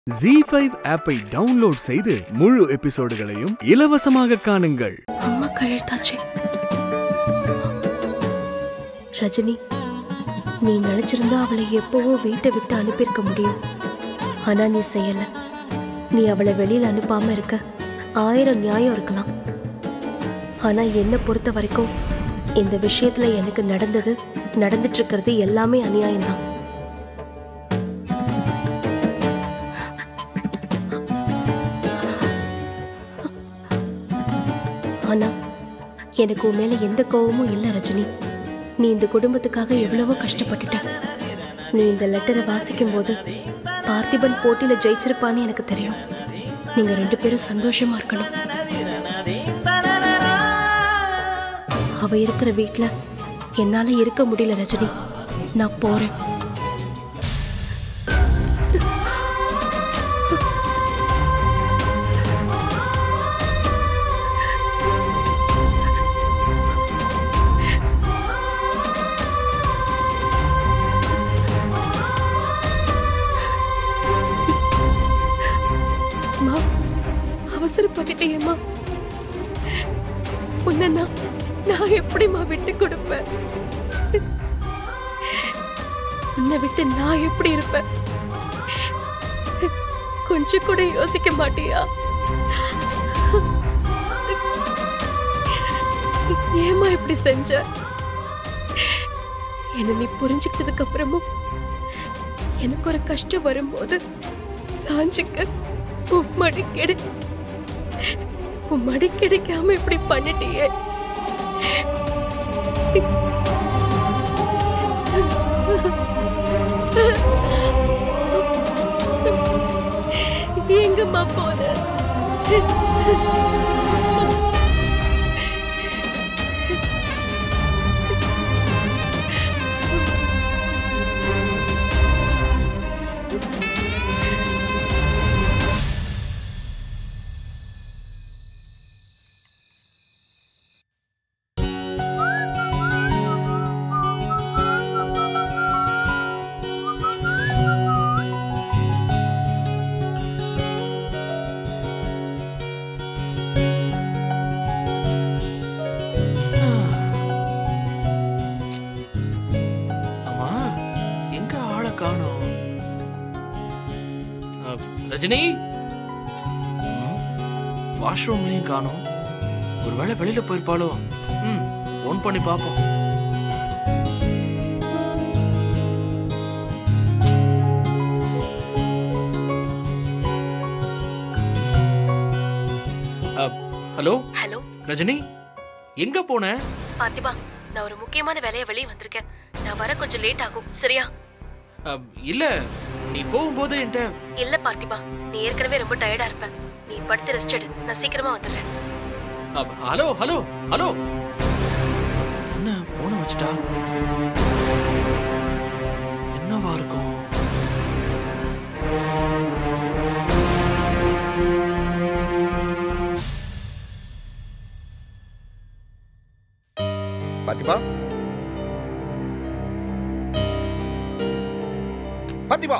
G five ஆப்பை download செய்து முழு எபிசோடுகளையும் இலவசமாக காணுங்கள் அம்மா கையெழுத்தாச்சு ரஜினி நீ நினைச்சிருந்தா அவளை எப்பவோ வீட்டை விட்டு அனுப்பியிருக்க முடியும் ஆனா நீ செய்யல நீ அவளை வெளியில அனுப்பாம இருக்க ஆயிரம் நியாயம் இருக்கலாம் ஆனா என்னை பொறுத்த வரைக்கும் இந்த விஷயத்துல எனக்கு நடந்தது நடந்துட்டு இருக்கிறது எல்லாமே அநியாயம்தான் ஆனா எனக்கு உன் மேல எந்த கோவமும் இல்லை ரஜினி நீ இந்த குடும்பத்துக்காக எவ்வளவோ கஷ்டப்பட்டுட்ட நீ இந்த லெட்டரை வாசிக்கும் போது பார்த்திபன் போட்டியில ஜெயிச்சிருப்பான்னு எனக்கு தெரியும் நீங்க ரெண்டு பேரும் சந்தோஷமா இருக்கணும் அவ இருக்கிற வீட்ல என்னால இருக்க முடியல ரஜினி நான் போறேன் அம்மா அவசரப்பட்டுட்டேம்மா உன்னை நான் நான் எப்படிம்மா விட்டு கொடுப்பேன் உன்னை விட்டு நான் எப்படி இருப்பேன் கொஞ்சம் கூட யோசிக்க மாட்டியா ஏமா இப்படி செஞ்ச என்ன நீ புரிஞ்சுக்கிட்டதுக்கு அப்புறமும் எனக்கு ஒரு கஷ்டம் வரும்போது சாஞ்சுக்க உன் மடி கிடை உன் மடி கிடைக்காம இப்படி பண்ணிட்டியே எங்கம்மா போன அம்மா எங்க ஆளை காணோம் அ, ரஜினி ம், வாஷ்ரூம்லயும் காணோம் ஒருவேளை வெளியில போயிருப்பாளோ ம் ஃபோன் பண்ணி பார்ப்போம் அ, ஹலோ ஹலோ ரஜினி எங்க போன பார்த்திபா நான் ஒரு முக்கியமான வேலையை வெளியே வந்திருக்கேன் நான் வர கொஞ்சம் லேட் ஆகும் சரியா அ, இல்ல நீ போகும்போது என்கிட்ட இல்ல பார்த்திபா நீ ஏற்கனவே ரொம்ப டயர்டா இருப்ப நீ படுத்து ரெஸ்ட் எடு நான் சீக்கிரமா வந்துடுறேன் அப், ஹலோ ஹலோ ஹலோ என்ன போனை வச்சுட்டா என்னவா இருக்கும் பார்த்திபா பார்த்திபா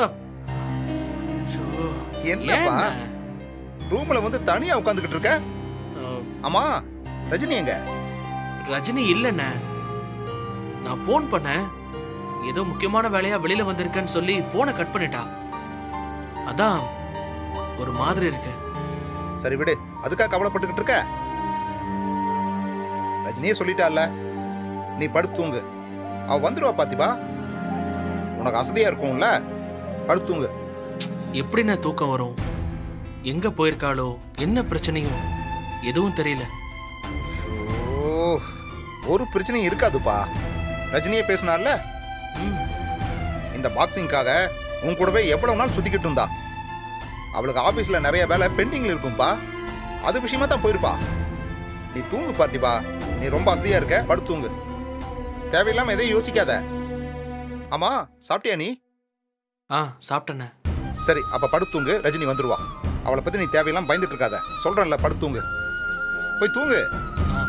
ஷோ, என்னப்பா ஏண்ணே? ரூம்ல வந்து தனியா உட்காந்துக்கிட்டு இருக்க அ, ஆமா ரஜினி எங்க ரஜினி இல்லண்ணே நான் ஃபோன் பண்ணேன் ஏதோ முக்கியமான வேலையா வெளியில வந்திருக்கேன்னு சொல்லி போனை கட் பண்ணிட்டா அதான் ஒரு மாதிரி இருக்கு சரி விடு அதுக்கா கவலைப்பட்டுக்கிட்டு இருக்க ரஜினியே சொல்லிட்டால நீ படுத்து தூங்கு அவ வந்துருவா பார்த்திபா உனக்கு அசதியா இருக்கும்ல படுத்து தூங்கு எப்படிண்ணே தூக்கம் வரும் எங்க போயிருக்காளோ என்ன பிரச்சனையும் எதுவும் தெரியல ஓ ஒரு பிரச்சனையும் இருக்காதுப்பா ரஜினியே பேசினால ம் இந்த பாக்ஸிங்காக உன் கூடவே எவ்வளவு நாள் சுத்திக்கிட்டு இருந்தா அவளுக்கு ஆபீஸ்ல நிறைய வேலை பெண்டிங்ல இருக்கும்பா அது விஷயமா தான் போயிருப்பா நீ தூங்கு பார்த்திபா நீ ரொம்ப அசதியா இருக்க படுத்து தூங்கு தேவையில்லாம எதையும் யோசிக்காத ஆமா சாப்பிட்டியா நீ ஆ சாப்பிட்டேண்ணே சரி அப்ப படுத்து தூங்கு ரஜினி வந்துருவா அவளை பத்தி நீ தேவையில்லாம பயந்துட்டு இருக்காத சொல்றேன்ல படுத்து தூங்கு போய் தூங்கு ஆ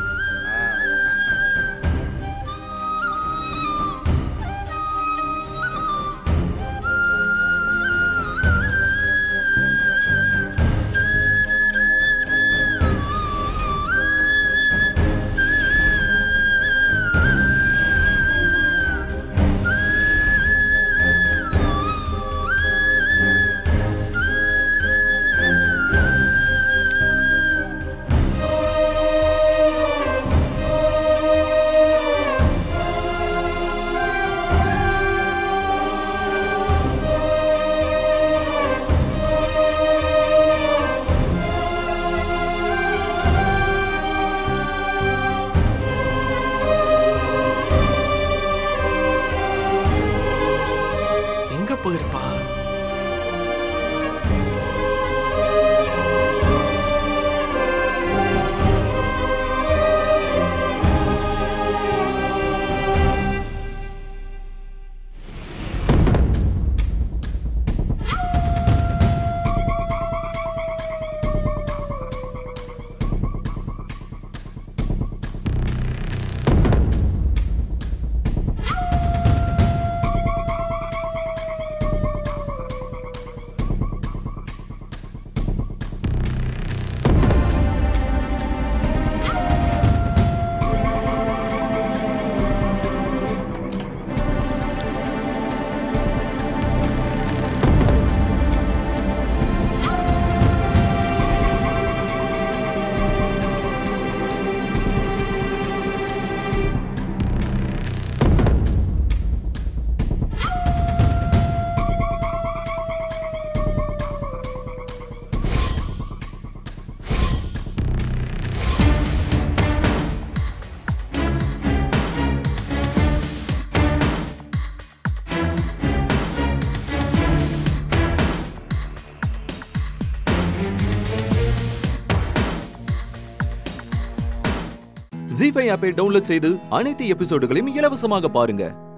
ஜி ஃபைவ் ஆப்பை டவுன்லோட் செய்து அனைத்து எபிசோடுகளையும் இலவசமாக பாருங்க